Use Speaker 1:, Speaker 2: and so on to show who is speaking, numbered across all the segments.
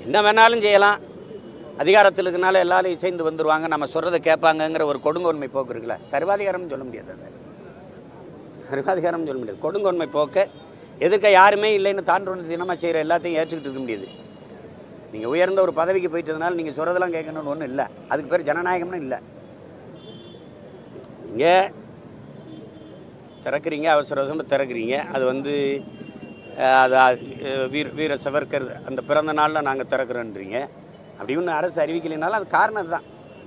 Speaker 1: என்ன வேணாலும் செய்யலாம் அதிகாரத்தில் இருக்கனால எல்லாரும் இசைந்து வந்துருவாங்க நம்ம சொல்கிறத கேட்பாங்கங்கிற ஒரு கொடுங்கோன்மை போக்கு இருக்குல்ல சர்வாதிகாரம்னு சொல்ல முடியாது அது சர்வாதிகாரம்னு சொல்ல முடியாது கொடுங்கோன்மை போக்க எதிர்க்க யாருமே இல்லைன்னு தாண்டோன்னு தினமாக செய்கிற எல்லாத்தையும் ஏற்றுக்கிட்டு இருக்க முடியாது நீங்கள் உயர்ந்த ஒரு பதவிக்கு போயிட்டதுனால நீங்கள் சொல்கிறதெல்லாம் கேட்கணும்னு ஒன்றும் இல்லை அதுக்கு பேர் ஜனநாயகம்னு இல்லை நீங்கள் திறக்கிறீங்க அவசர அவசரமாக திறக்கிறீங்க அது வந்து அஹ், அது அஹ், வீர வீர சவர்கர் அந்த பிறந்த நாளில் நாங்கள் திறக்கிறோன்றீங்க அப்படி ஒன்று அரசு அறிவிக்கலைனாலும் அது காரணம் அதுதான்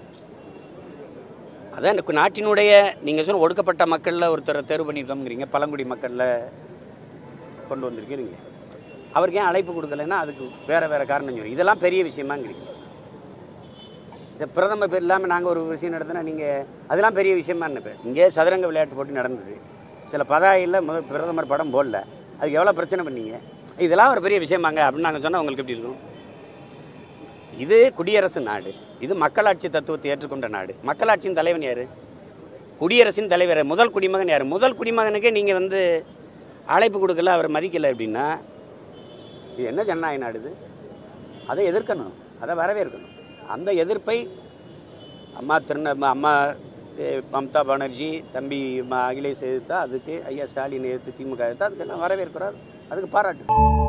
Speaker 1: அதான் இந்த நாட்டினுடைய நீங்கள் சொன்ன ஒடுக்கப்பட்ட மக்களில் ஒருத்தரை தேர்வு பண்ணியிருக்கோங்கிறீங்க பழங்குடி மக்களில் கொண்டு வந்திருக்கிறீங்க அவருக்கு ஏன் அழைப்பு கொடுக்கலைன்னா அதுக்கு வேறு வேறு காரணம் சொல்லி இதெல்லாம் பெரிய விஷயமாங்கிறீங்க இந்த பிரதமர் பேர் இல்லாமல் நாங்கள் ஒரு விஷயம் நடத்தினா நீங்கள் அதெல்லாம் பெரிய விஷயமா நினைப்பேன் இங்கே சதுரங்க விளையாட்டு போட்டி நடந்தது சில பதாயில் முதல் பிரதமர் படம் போடல அதுக்கு எவ்வளோ பிரச்சனை பண்ணீங்க இதெல்லாம் ஒரு பெரிய விஷயமாங்க அப்படின்னு நாங்கள் சொன்னால் உங்களுக்கு எப்படி இருக்கும் இது குடியரசு நாடு இது மக்களாட்சி தத்துவத்தை ஏற்றுக்கொண்ட நாடு மக்களாட்சியின் தலைவன் யார் குடியரசின் தலைவர் முதல் குடிமகன் யார் முதல் குடிமகனுக்கே நீங்கள் வந்து அழைப்பு கொடுக்கல அவர் மதிக்கலை அப்படின்னா இது என்ன ஜனநாயக நாடு இது அதை எதிர்க்கணும் அதை வரவேற்கணும் அந்த எதிர்ப்பை அம்மா திருந அம்மா அஹ், மம்தா பானர்ஜி தம்பி ம- அகிலேஷ் எதிர்த்தா அதுக்கு ஐயா ஸ்டாலின் எதிர்த்து திமுக எதிர்த்தா அதுக்கெல்லாம் வரவேற்கிறார் அதுக்கு பாராட்டு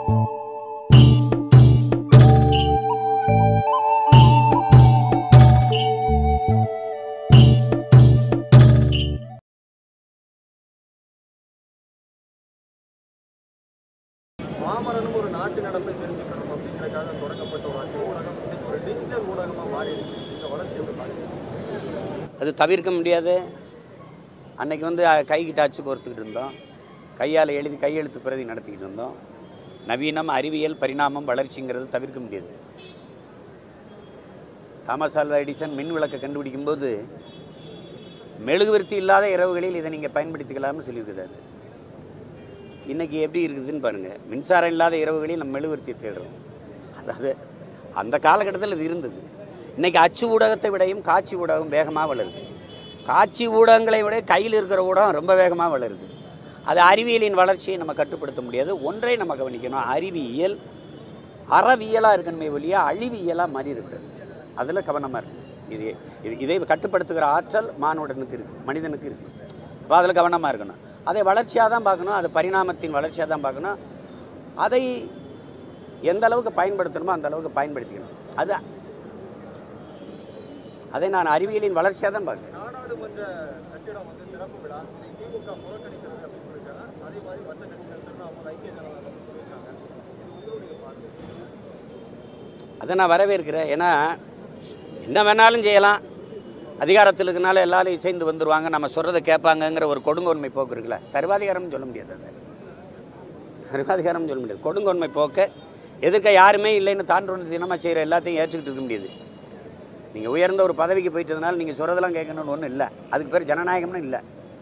Speaker 2: மாமரனும் ஒரு நாட்டு நடப்பை தெரிஞ்சுக்கணும் அப்படிங்கிறதுக்காக தொடங்கப்பட்ட ஒரு அச்சு ஊடகம் இன்னைக்கு ஒரு டிஜிட்டல் ஊடகமாக மாறி இருக்கு இந்த வளர்ச்சி எப்படி பார்க்குறீங்க
Speaker 1: அது தவிர்க்க முடியாது அன்னைக்கு வந்து அஹ், கைகிட்ட அச்சு கோர்த்துக்கிட்டு இருந்தோம் கையால் எழுதி கையெழுத்து பிரதி நடத்திக்கிட்டு இருந்தோம் நவீனம் அறிவியல் பரிணாமம் வளர்ச்சிங்கிறது தவிர்க்க முடியாது தாமஸ் ஆல்வா எடிசன் மின் விளக்கை கண்டுபிடிக்கும் போது மெழுகுவர்த்தி இல்லாத இரவுகளில் இதை நீங்கள் பயன்படுத்திக்கலாம்னு சொல்லியிருக்கிறாரு இன்னைக்கு எப்படி இருக்குதுன்னு பாருங்கள் மின்சாரம் இல்லாத இரவுகளில் நம்ம மெழுகுவர்த்தியை தேடுறோம் அதாவது அந்த காலகட்டத்தில் இது இருந்தது இன்னைக்கு அச்சு ஊடகத்தை விடையும் காட்சி ஊடகம் வேகமாக வளருது காட்சி ஊடகங்களை விட கையில் இருக்கிற ஊடகம் ரொம்ப வேகமாக வளருது அது அறிவியலின் வளர்ச்சியை நம்ம கட்டுப்படுத்த முடியாது ஒன்றை நம்ம கவனிக்கணும் அறிவியல் அறவியலாக இருக்கணுமே ஒழிய அழிவியலாக மாறி இருக்கிறது அதில் கவனமாக இருக்கு இது இது இதை கட்டுப்படுத்துகிற ஆற்றல் மானுடனுக்கு இருக்குது மனிதனுக்கு இருக்குது இப்போ அதில் கவனமாக இருக்கணும் அதை வளர்ச்சியாக தான் பார்க்கணும் அது பரிணாமத்தின் வளர்ச்சியாக தான் பார்க்கணும் அதை எந்த அளவுக்கு பயன்படுத்தணுமோ அந்த அளவுக்கு பயன்படுத்திக்கணும் அது அதை நான் அறிவியலின் வளர்ச்சியாக தான் பார்க்குறேன்
Speaker 2: நாடாளுமன்ற கட்டிடம் வந்து திறப்பு விழா இதை திமுக புறக்கணிக்கிறது அப்படின்னு சொல்லியிருக்காங்க அதே மாதிரி மற்ற கட்சிகள் திருநாமூல் ஐக்கிய ஜனதா தளம் சொல்லியிருக்காங்க இது உங்களுடைய பார்வை
Speaker 1: அதை நான் வரவேற்கிறேன் ஏன்னா என்ன வேணாலும் செய்யலாம் அதிகாரத்தில் இருக்கனால எல்லாரும் இசைந்து வந்துருவாங்க நம்ம சொல்கிறத கேட்பாங்கங்கிற ஒரு கொடுங்கோன்மை போக்கு இருக்குல்ல சர்வாதிகாரம்னு சொல்ல முடியாது அது சர்வாதிகாரம்னு சொல்ல முடியாது கொடுங்கோன்மை போக்க எதிர்க்க யாருமே இல்லைன்னு தாண்டோன்னு தினமாக செய்கிற எல்லாத்தையும் ஏற்றுக்கிட்டு இருக்க முடியாது நீங்கள் உயர்ந்த ஒரு பதவிக்கு போயிட்டதுனால நீங்கள் சொல்கிறதெல்லாம் கேட்கணும்னு ஒன்றும் இல்லை அதுக்கு பேர் ஜனநாயகம்னு இல்லை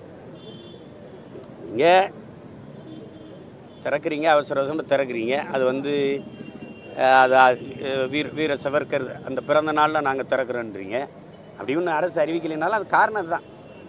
Speaker 1: நீங்கள் திறக்கிறீங்க அவசர அவசரமாக திறக்கிறீங்க அது வந்து அஹ், அது அஹ், வீர வீர சவர்கர் அந்த பிறந்த நாளில் நாங்கள் திறக்கிறோன்றீங்க அப்படி ஒன்று அரசு அறிவிக்கலைனாலும் அது காரணம் அதுதான்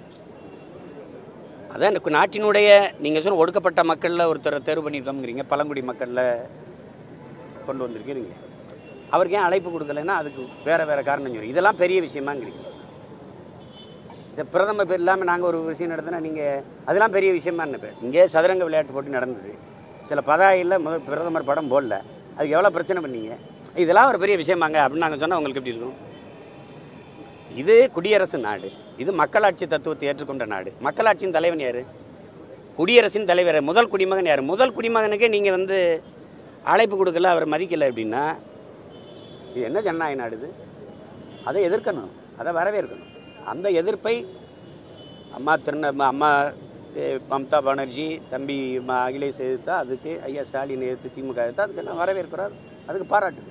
Speaker 1: அதான் இந்த நாட்டினுடைய நீங்கள் சொன்ன ஒடுக்கப்பட்ட மக்களில் ஒருத்தரை தேர்வு பண்ணியிருக்கோங்கிறீங்க பழங்குடி மக்களில் கொண்டு வந்திருக்கிறீங்க அவருக்கு ஏன் அழைப்பு கொடுக்கலைன்னா அதுக்கு வேறு வேறு காரணம் சொல்லி இதெல்லாம் பெரிய விஷயமாங்கிறீங்க இந்த பிரதமர் பேர் இல்லாமல் நாங்கள் ஒரு விஷயம் நடத்தினா நீங்கள் அதெல்லாம் பெரிய விஷயமா நினைப்பேன் இங்கே சதுரங்க விளையாட்டு போட்டி நடந்தது சில பதாயில் முதல் பிரதமர் படம் போடல அதுக்கு எவ்வளோ பிரச்சனை பண்ணீங்க இதெல்லாம் ஒரு பெரிய விஷயமாங்க அப்படின்னு நாங்கள் சொன்னால் உங்களுக்கு எப்படி இருக்கும் இது குடியரசு நாடு இது மக்களாட்சி தத்துவத்தை ஏற்றுக்கொண்ட நாடு மக்களாட்சியின் தலைவன் யார் குடியரசின் தலைவர் முதல் குடிமகன் யார் முதல் குடிமகனுக்கே நீங்கள் வந்து அழைப்பு கொடுக்கல அவர் மதிக்கலை அப்படின்னா இது என்ன ஜனநாயக நாடு இது அதை எதிர்க்கணும் அதை வரவேற்கணும் அந்த எதிர்ப்பை அம்மா திருந அம்மா அஹ், மம்தா பானர்ஜி தம்பி ம- அகிலேஷ் எதிர்த்தா அதுக்கு ஐயா ஸ்டாலின் எதிர்த்து திமுக எதிர்த்தா அதுக்கெல்லாம் வரவேற்கிறார் அதுக்கு பாராட்டு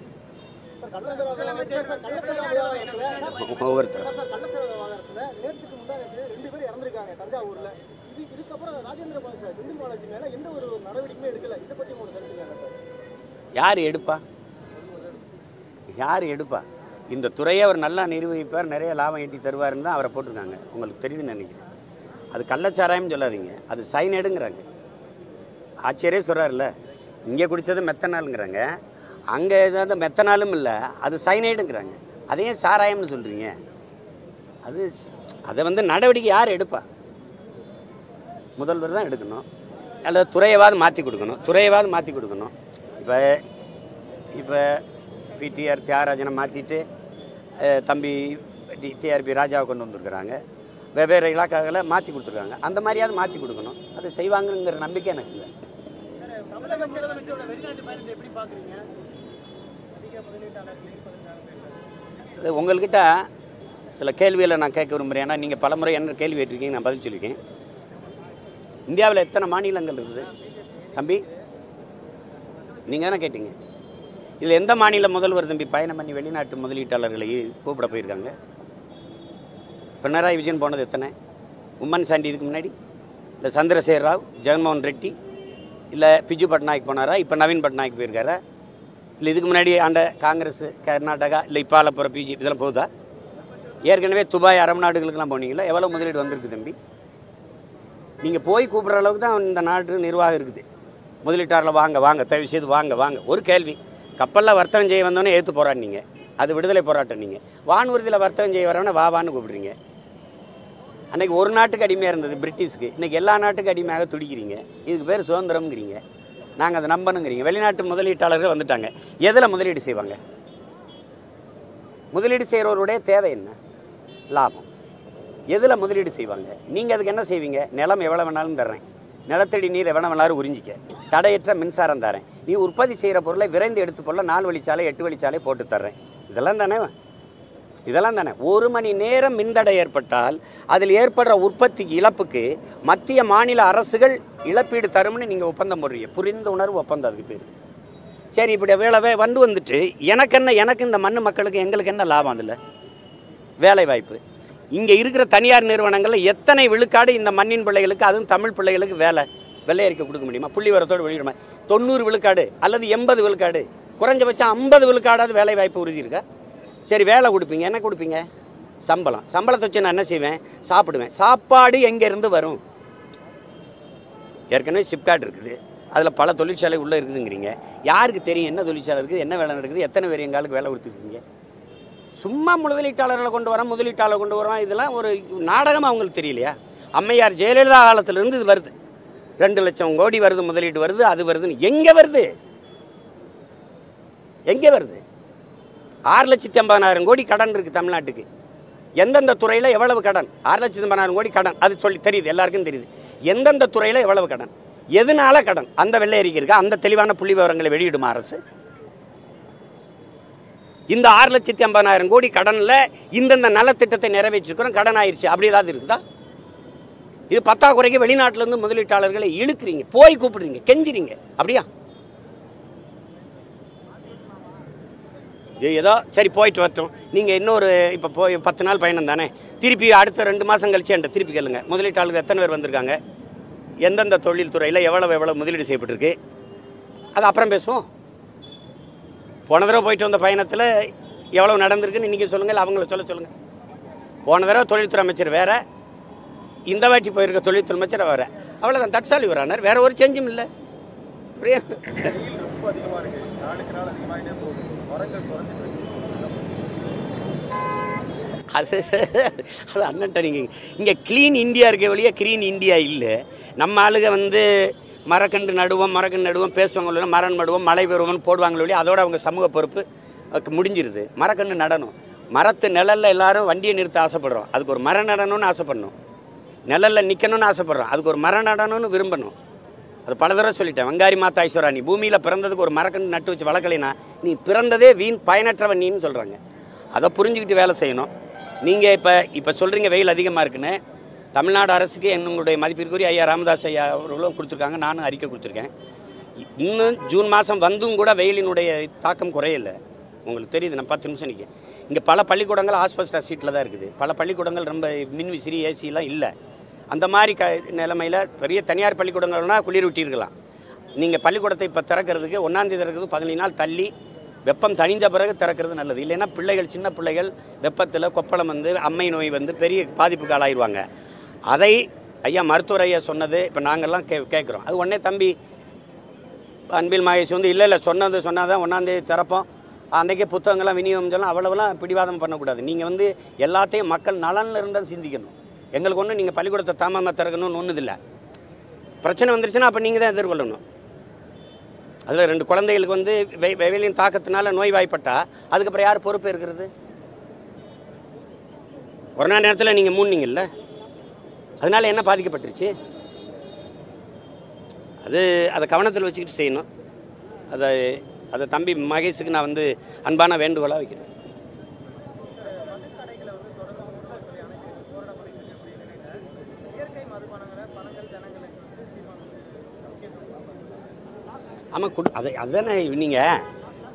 Speaker 1: ஒவ்வொருத்தர்
Speaker 3: கள்ளச்சாராய விவகாரத்துல நேற்றுக்கு முன்னாடி ரெண்டு பேர் இறந்திருக்காங்க தஞ்சாவூர்ல இது இதுக்கப்புறம் ராஜேந்திர பாலாஜி செந்தில் பாலாஜி மேல எந்த ஒரு நடவடிக்கையுமே எடுக்கல இதை பத்தி உங்களுக்கு கருத்துங்க சார்
Speaker 1: யார் எடுப்பா யார் எடுப்பா இந்த துறையை அவர் நல்லா நிர்வகிப்பார் நிறைய லாபம் ஈட்டி தருவாருன்னு தான் அவரை போட்டிருக்காங்க உங்களுக்கு தெரியுதுன்னு நினைக்கிறேன் அது கள்ளச்சாராயம்னு சொல்லாதீங்க அது சைனடுங்கிறாங்க ஆச்சரியரே சொல்கிறாருல்ல இங்கே குடித்தது மெத்தனாலுங்கிறாங்க அங்கே ஏதாவது மெத்தனாலும் இல்லை அது சைனைடுங்கிறாங்க அதையும் சாராயம்னு சொல்கிறீங்க அது அதை வந்து நடவடிக்கை யார் எடுப்பா முதல்வர் தான் எடுக்கணும் அல்லது துறையவாது மாற்றி கொடுக்கணும் துறையவாது மாற்றி கொடுக்கணும் இப்போ இப்போ பிடிஆர் தியாகராஜனை மாற்றிட்டு தம்பி டி டிஆர்பி ராஜாவை கொண்டு வந்திருக்கிறாங்க வெவ்வேறு இலாக்காக்களை மாற்றி கொடுத்துருக்காங்க அந்த மாதிரியாவது மாற்றி கொடுக்கணும் அது செய்வாங்கங்கிற நம்பிக்கை எனக்கு இல்லை
Speaker 3: தமிழக முதலமைச்சரோட வெளிநாட்டு பயணத்தை எப்படி பாக்குறீங்க அதிக முதலீட்டாளர்கள் ஈர்ப்பதற்கான பேர்
Speaker 1: அது உங்கள்கிட்ட சில கேள்விகளை நான் கேட்க விரும்புகிறேன் ஏன்னா நீங்கள் பலமுறை என்ன கேள்வி கேட்டிருக்கீங்க நான் பதில் சொல்லியிருக்கேன் இந்தியாவில் எத்தனை மாநிலங்கள் இருக்குது தம்பி நீங்கள் தானே கேட்டீங்க இதில் எந்த மாநில முதல்வர் தம்பி பயணம் பண்ணி வெளிநாட்டு முதலீட்டாளர்களை கூப்பிட போயிருக்காங்க பினராயி விஜயன் போனது எத்தனை உம்மன் சாண்டி இதுக்கு முன்னாடி இல்லை சந்திரசேகர் ராவ் ஜெகன்மோகன் ரெட்டி இல்லை பிஜு பட்நாயக் போனாரா இப்போ நவீன் பட்நாயக் போயிருக்காரா இல்லை இதுக்கு முன்னாடி ஆண்ட காங்கிரஸ் கர்நாடகா இல்லை இப்போ ஆலப்புற பிஜேபி இதெல்லாம் போகுதா ஏற்கனவே துபாய் அரபு நாடுகளுக்கெல்லாம் போனீங்களா எவ்வளோ முதலீடு வந்திருக்கு தம்பி நீங்கள் போய் கூப்பிட்ற அளவுக்கு தான் இந்த நாட்டு நிர்வாகம் இருக்குது முதலீட்டாளர்ல வாங்க வாங்க தயவு செய்து வாங்க வாங்க ஒரு கேள்வி கப்பலில் வர்த்தகம் செய்ய வந்தோன்னே ஏற்று போராடினீங்க அது விடுதலை போராட்டம் நீங்கள் வானூர்தியில் வர்த்தகம் செய்ய வரவன வா வான்னு கூப்பிடுறீங்க அன்னைக்கு ஒரு நாட்டுக்கு அடிமையாக இருந்தது பிரிட்டிஷ்க்கு இன்னைக்கு எல்லா நாட்டுக்கும் அடிமையாக துடிக்கிறீங்க இதுக்கு பேர் சுதந்திரம்ங்கிறீங்க நாங்கள் அதை நம்பணுங்கிறீங்க வெளிநாட்டு முதலீட்டாளர்கள் வந்துட்டாங்க எதில் முதலீடு செய்வாங்க முதலீடு செய்கிறவருடைய தேவை என்ன லாபம் எதில் முதலீடு செய்வாங்க நீங்கள் அதுக்கு என்ன செய்வீங்க நிலம் எவ்வளோ வேணாலும் தர்றேன் நிலத்தடி நீர் எவ்வளோ வேணாலும் உறிஞ்சிக்க தடையற்ற மின்சாரம் தரேன் நீ உற்பத்தி செய்கிற பொருளை விரைந்து எடுத்து போல நாலு வழிச்சாலை எட்டு வழிச்சாலை போட்டு தர்றேன் இதெல்லாம் தானே இதெல்லாம் தானே ஒரு மணி நேரம் மின்தடை ஏற்பட்டால் அதில் ஏற்படுற உற்பத்தி இழப்புக்கு மத்திய மாநில அரசுகள் இழப்பீடு தரும்னு நீங்கள் ஒப்பந்தம் போடுறீங்க புரிந்த உணர்வு ஒப்பந்தம் அதுக்கு பேர் சரி இப்படி வேலை வந்து வந்துட்டு எனக்கு என்ன எனக்கு இந்த மண்ணு மக்களுக்கு எங்களுக்கு என்ன லாபம் அதில் வேலை வாய்ப்பு இங்கே இருக்கிற தனியார் நிறுவனங்களில் எத்தனை விழுக்காடு இந்த மண்ணின் பிள்ளைகளுக்கு அதுவும் தமிழ் பிள்ளைகளுக்கு வேலை வெள்ளை அறிக்கை கொடுக்க முடியுமா புள்ளி வரத்தோடு வெளியிடுமா தொண்ணூறு விழுக்காடு அல்லது எண்பது விழுக்காடு குறைஞ்சபட்சம் ஐம்பது விழுக்காடாவது வேலை வாய்ப்பு உறுதி இருக்கா சரி வேலை கொடுப்பீங்க என்ன கொடுப்பீங்க சம்பளம் சம்பளத்தை வச்சு நான் என்ன செய்வேன் சாப்பிடுவேன் சாப்பாடு எங்கேருந்து வரும் ஏற்கனவே சிப்காட் இருக்குது அதில் பல தொழிற்சாலை உள்ளே இருக்குதுங்கிறீங்க யாருக்கு தெரியும் என்ன தொழிற்சாலை இருக்குது என்ன வேலை நடக்குது எத்தனை பேர் எங்களுக்கு வேலை கொடுத்துருக்கீங்க சும்மா முதலீட்டாளர்களை கொண்டு வரோம் முதலீட்டாளர் கொண்டு வரோம் இதெல்லாம் ஒரு நாடகம் அவங்களுக்கு தெரியலையா அம்மையார் ஜெயலலிதா காலத்திலிருந்து இது வருது ரெண்டு லட்சம் கோடி வருது முதலீடு வருது அது வருதுன்னு எங்கே வருது எங்கே வருது ஆறு லட்சத்தி ஐம்பதாயிரம் கோடி கடன் இருக்குது தமிழ்நாட்டுக்கு எந்தெந்த துறையில் எவ்வளவு கடன் ஆறு லட்சத்தி ஐம்பதாயிரம் கோடி கடன் அது சொல்லி தெரியுது எல்லாருக்கும் தெரியுது எந்தெந்த துறையில் எவ்வளவு கடன் எதனால கடன் அந்த வெள்ளை அறிக்கை இருக்கா அந்த தெளிவான புள்ளி விவரங்களை வெளியிடுமா அரசு இந்த ஆறு லட்சத்தி ஐம்பதாயிரம் கோடி கடனில் இந்தந்த நலத்திட்டத்தை நிறைவேற்றிருக்கிறோம் கடன் ஆயிடுச்சு அப்படி ஏதாவது இருக்குதா இது பத்தாக்குறைக்கு வெளிநாட்டிலேருந்து முதலீட்டாளர்களை இழுக்கிறீங்க போய் கூப்பிடுறீங்க கெஞ்சுறீங்க அப்படியா இது ஏதோ சரி போயிட்டு வரட்டும் நீங்கள் இன்னொரு இப்போ போய் பத்து நாள் பயணம் தானே திருப்பி அடுத்த ரெண்டு மாதம் கழிச்சு என்கிட்ட திருப்பி கேளுங்க முதலீட்டாளர்கள் எத்தனை பேர் வந்திருக்காங்க எந்தெந்த தொழில் துறையில் எவ்வளவு எவ்வளவு முதலீடு செய்யப்பட்டிருக்கு அது அப்புறம் பேசுவோம் போன தடவை போயிட்டு வந்த பயணத்தில் எவ்வளவு நடந்திருக்குன்னு நீங்கள் சொல்லுங்கள் இல்லை அவங்கள சொல்ல சொல்லுங்கள் போன தடவை தொழில்துறை அமைச்சர் வேற இந்த வாட்டி போயிருக்க தொழில்துறை அமைச்சர் வேற அவ்வளோதான் தட்சாலி வரானார் வேற ஒரு சேஞ்சும் இல்லை புரியா
Speaker 2: வெயில் ரொம்ப அதிகமா இருக்கு நாளுக்கு நாள் அதிகமாகிட்டே போகுது மரங்கள் குறைஞ்சிட்டு இருக்கு
Speaker 1: அது அது அண்ணன்ட்ட நீங்கள் இங்கே க்ளீன் இந்தியா இருக்க வழியே க்ளீன் இந்தியா இல்லை நம்ம ஆளுங்க வந்து மரக்கன்று நடுவோம் மரக்கன்று நடுவோம் பேசுவாங்க இல்லையா, மரம் நடுவோம் மழை பெறுவோம்னு போடுவாங்க இல்லையா அதோட அவங்க சமூக பொறுப்பு அதுக்கு முடிஞ்சிருது மரக்கன்று நடணும் மரத்து நிழல்ல எல்லாரும் வண்டியை நிறுத்த ஆசைப்படுறோம் அதுக்கு ஒரு மரம் நடணும்னு ஆசைப்படணும் நிழல்ல நிற்கணும்னு ஆசைப்படுறோம் அதுக்கு ஒரு மரம் நடணும்னு விரும்பணும் அது பல தடவை சொல்லிட்டேன் வங்காரி மாதா ஐஸ்வரா நீ பூமியில் பிறந்ததுக்கு ஒரு மரக்கன்று நட்டு வச்சு வளர்க்கலைனா நீ பிறந்ததே வீண் பயனற்றவன் நீன்னு சொல்கிறாங்க அதை புரிஞ்சுக்கிட்டு வேலை செய்யணும் நீங்கள் இப்போ இப்போ சொல்கிறீங்க வெயில் அதிகமாக இருக்குன்னு தமிழ்நாடு அரசுக்கு என்னுடைய மதிப்பிற்குரிய ஐயா ராமதாஸ் ஐயா அவர்களும் கொடுத்துருக்காங்க நானும் அறிக்கை கொடுத்துருக்கேன் இன்னும் ஜூன் மாதம் வந்தும் கூட வெயிலினுடைய தாக்கம் குறையல உங்களுக்கு தெரியுது நான் பத்து நிமிஷம் நிற்க இங்கே பல பள்ளிக்கூடங்கள் ஆஸ்பஸ்டா சீட்டில் தான் இருக்குது பல பள்ளிக்கூடங்கள் ரொம்ப மின் விசிறி ஏசிலாம் இல்லை அந்த மாதிரி க நிலைமையில் பெரிய தனியார் பள்ளிக்கூடங்கள்னா குளிர் விட்டிருக்கலாம் நீங்கள் பள்ளிக்கூடத்தை இப்போ திறக்கிறதுக்கு ஒன்றாந்தேதி திறக்கிறது பதினைந்து நாள் தள்ளி வெப்பம் தணிந்த பிறகு திறக்கிறது நல்லது இல்லைன்னா பிள்ளைகள் சின்ன பிள்ளைகள் வெப்பத்தில் கொப்பளம் வந்து அம்மை நோய் வந்து பெரிய பாதிப்புக்கு ஆளாயிருவாங்க அதை ஐயா மருத்துவர் ஐயா சொன்னது இப்போ நாங்கள்லாம் கே கேட்குறோம் அது உடனே தம்பி அன்பில் மகேஷ் வந்து இல்லை இல்லை சொன்னது சொன்னாதான் ஒன்றாந்தேதி திறப்போம் அன்றைக்கே புத்தகங்கள்லாம் விநியோகம் சொல்லலாம் அவ்வளவுலாம் பிடிவாதம் பண்ணக்கூடாது நீங்கள் வந்து எல்லாத்தையும் மக்கள் நலனில் இருந்தால் சிந்திக்கணும் எங்களுக்கு ஒன்றும் நீங்கள் பள்ளிக்கூடத்தை தாமமாக திறக்கணும்னு ஒன்றுதில்லை பிரச்சனை வந்துருச்சுன்னா அப்போ நீங்கள் தான் எதிர்கொள்ளணும் அதில் ரெண்டு குழந்தைகளுக்கு வந்து வெ வெயிலின் தாக்கத்தினால நோய் வாய்ப்பட்டா அதுக்கப்புறம் யார் பொறுப்பு இருக்கிறது கொரோனா நேரத்தில் நீங்கள் மூணுனீங்கல்ல அதனால என்ன பாதிக்கப்பட்டுருச்சு அது அதை கவனத்தில் வச்சுக்கிட்டு செய்யணும் அதை அதை தம்பி மகேஷுக்கு நான் வந்து அன்பான வேண்டுகோளாக வைக்கிறேன்
Speaker 2: மதுக்கடைகளை வந்து தொடர்ந்து மூடுதல் சொல்லி அனைத்து போராட பண்ணிட்டு இருக்கக்கூடிய நிலையில இயற்கை மதுபானங்களை பணங்கள் ஜனங்களுக்கு வந்து சீமான் வந்து முக்கியத்துவம் கொடுப்பாங்க.
Speaker 1: ஆமாம் கொடு அதை அதுதானே நீங்கள்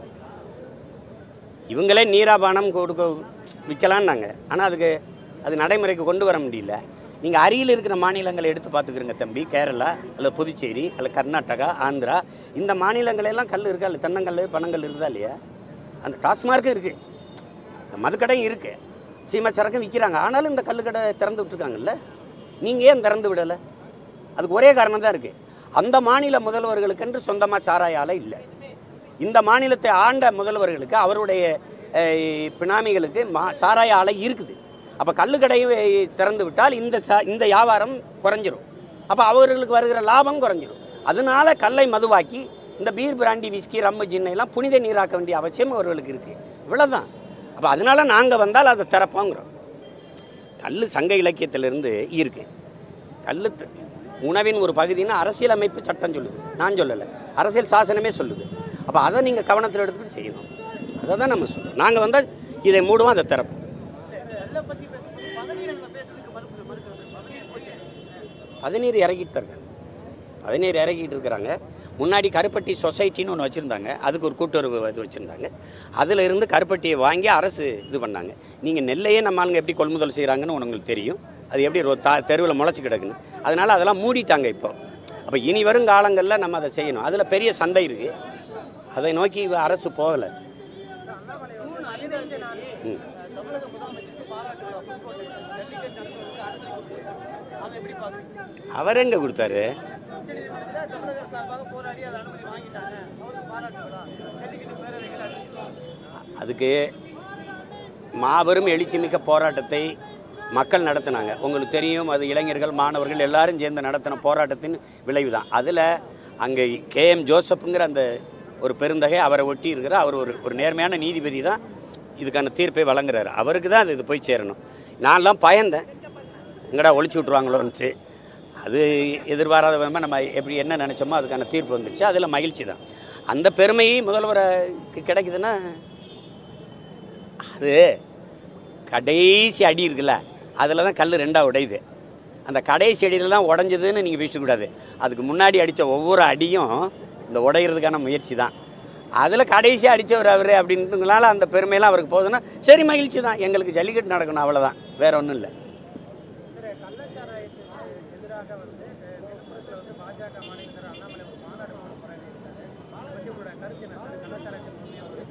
Speaker 1: இவங்களே நீராபானம் கொடுக்க விற்கலான்னாங்க ஆனால் அதுக்கு அது நடைமுறைக்கு கொண்டு வர முடியல நீங்கள் அருகில் இருக்கிற மாநிலங்களை எடுத்து பார்த்துக்கிறங்க தம்பி கேரளா அல்லது புதுச்சேரி அல்லது கர்நாடகா ஆந்திரா இந்த மாநிலங்களெல்லாம் கல் இருக்கா இல்லை தென்னங்கல் பனங்கல் இருக்குதா இல்லையா அந்த டாஸ்மார்க்கும் இருக்குது இந்த மதுக்கடையும் இருக்குது சீமை சரக்கும் விற்கிறாங்க ஆனாலும் இந்த கல்லுக்கடை திறந்து விட்டுருக்காங்கல்ல நீங்கள் ஏன் திறந்து விடலை அதுக்கு ஒரே காரணம் தான் இருக்குது அந்த மாநில முதல்வர்களுக்கென்று சொந்தமாக சாராய ஆலை இல்லை இந்த மாநிலத்தை ஆண்ட முதல்வர்களுக்கு அவருடைய அஹ், பினாமிகளுக்கு மா சாராய ஆலை இருக்குது அப்போ கல்லுக்கடையை திறந்து விட்டால் இந்த ச இந்த வியாபாரம் குறைஞ்சிரும் அப்போ அவர்களுக்கு வருகிற லாபம் குறைஞ்சிரும் அதனால கல்லை மதுவாக்கி இந்த பீர் பிராண்டி விஸ்கி ரம்மு ஜின்னை எல்லாம் புனித நீராக்க வேண்டிய அவசியம் அவர்களுக்கு இருக்குது இவ்வளவுதான் அப்போ அதனால நாங்கள் வந்தால் அதை திறப்போங்கிறோம் கல் சங்க இலக்கியத்திலிருந்து இருக்கு கல் த- உணவின் ஒரு பகுதின்னு அரசியலமைப்பு சட்டம் சொல்லுது நான் சொல்லலை அரசியல் சாசனமே சொல்லுது அப்போ அதை நீங்கள் கவனத்தில் எடுத்துக்கிட்டு செய்யணும் அதை தான் நம்ம சொல்லுவோம் நாங்கள் வந்தால் இதை மூடுவோம் அதை திறப்போம்
Speaker 2: எல்லை பத்தி பேசும்போது பதநீரங்களை பேசுறதுக்கு மறுப்பு மறுக்கிறது பதநீர் போய்
Speaker 1: பதினீர் இறக்கிட்டு தான் இருக்காங்க பதினீர் இறக்கிட்டு இருக்கிறாங்க முன்னாடி கருப்பட்டி சொசைட்டின்னு ஒன்று வச்சுருந்தாங்க அதுக்கு ஒரு கூட்டுறவு இது வச்சுருந்தாங்க அதில் இருந்து கருப்பட்டியை வாங்கி அரசு இது பண்ணாங்க நீங்கள் நெல்லையே நம்ம ஆளுங்க எப்படி கொள்முதல் செய்கிறாங்கன்னு உங்களுக்கு தெரியும் அது எப்படி ரோ- தா தெருவில் முளைச்சி கிடக்குன்னு அதனால் அதெல்லாம் மூடிட்டாங்க இப்போ அப்போ இனி வரும் காலங்களில் நம்ம அதை செய்யணும் அதில் பெரிய சந்தை இருக்குது அதை நோக்கி இவ அரசு போகலை
Speaker 2: ஜூன் ஐந்தாம் நாள்
Speaker 1: ம்.
Speaker 2: தமிழக முதலமைச்சருக்கு பாராட்டு விழா புதுக்கோட்டை ஜல்லிக்கட்டு நடத்துவதற்கு அனுமதி கொடுத்திருக்காங்க. அதை எப்படி பாக்குறீங்க
Speaker 1: அவர் எங்கே கொடுத்தாரு
Speaker 2: உச்சநீதிமன்றத்தில் தமிழக சார்பாக போராடி அதை அனுமதி வாங்கிட்டாங்க அவருக்கு பாராட்டு விழா ஜல்லிக்கட்டு பேரவைகள் அறிவிச்சிருக்காங்க
Speaker 1: அதுக்கு மாபெரும் எழுச்சிமிக்க போராட்டத்தை மக்கள் நடத்தினாங்க உங்களுக்கு தெரியும் அது இளைஞர்கள் மாணவர்கள் எல்லாரும் சேர்ந்து நடத்தின போராட்டத்தின் விளைவு தான் அதில் அங்கே கேஎம் ஜோசப்புங்கிற அந்த ஒரு பெருந்தகை அவரை ஒட்டி இருக்கிற அவர் ஒரு ஒரு நேர்மையான நீதிபதி தான் இதுக்கான தீர்ப்பை வழங்குறாரு அவருக்கு தான் அது இது போய் சேரணும் நான்லாம் பயந்தேன் எங்கடா ஒழிச்சு விட்ருவாங்களோன்ட்டு அது எதிர்பாராத விதமாக நம்ம எப்படி என்ன நினச்சோமோ அதுக்கான தீர்ப்பு வந்துச்சு அதில் மகிழ்ச்சி தான் அந்த பெருமை முதல்வருக்கு கிடைக்குதுன்னா அது கடைசி அடி இருக்குல்ல அதில் தான் கல் ரெண்டாக உடையுது அந்த கடைசி அடியில் தான் உடஞ்சதுன்னு நீங்கள் பேசக்கூடாது அதுக்கு முன்னாடி அடித்த ஒவ்வொரு அடியும் இந்த உடையிறதுக்கான முயற்சி தான் அதில் கடைசி அடித்தவர் அவர் அப்படின்றதுனால அந்த பெருமையெல்லாம் அவருக்கு போகுதுன்னா சரி மகிழ்ச்சி தான் எங்களுக்கு ஜல்லிக்கட்டு நடக்கணும் அவ்வளோதான் வேற ஒன்றும் இல்லை
Speaker 2: திரு கள்ளச்சாராயத்துக்கு எதிராக வந்து அஹ், விழுப்புரத்துல வந்து பாஜக மாநில தலைவர் அண்ணாமலை ஒரு மாநாடு போட போறேன்னு இருக்காரு அதை பத்தி உங்களோட கருத்து என்ன சார் கள்ளச்சாராயத்தின் உண்மையான ஒரு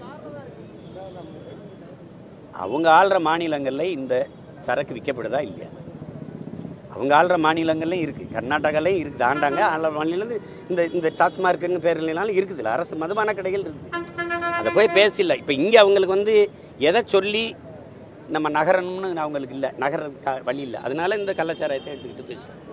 Speaker 1: அவங்க ஆள்ற மாநிலங்களில் இந்த சரக்கு விற்கப்படுதா இல்லையா அவங்க ஆள்ற மாநிலங்கள்லையும் இருக்குது கர்நாடகாலையும் இருக்குது ஆண்டாங்க ஆள்ற மாநிலம் இந்த இந்த டாஸ்மார்க்குன்னு பேர்லாம் இருக்குதுல்ல அரசு மதுபான கடைகள் இருக்குது அதை போய் பேசல இப்போ இங்கே அவங்களுக்கு வந்து எதை சொல்லி நம்ம நகரணும்னு அவங்களுக்கு இல்லை நகர வழி இல்லை அதனால இந்த கள்ளச்சாராயத்தை எடுத்துக்கிட்டு பேசுகிறோம்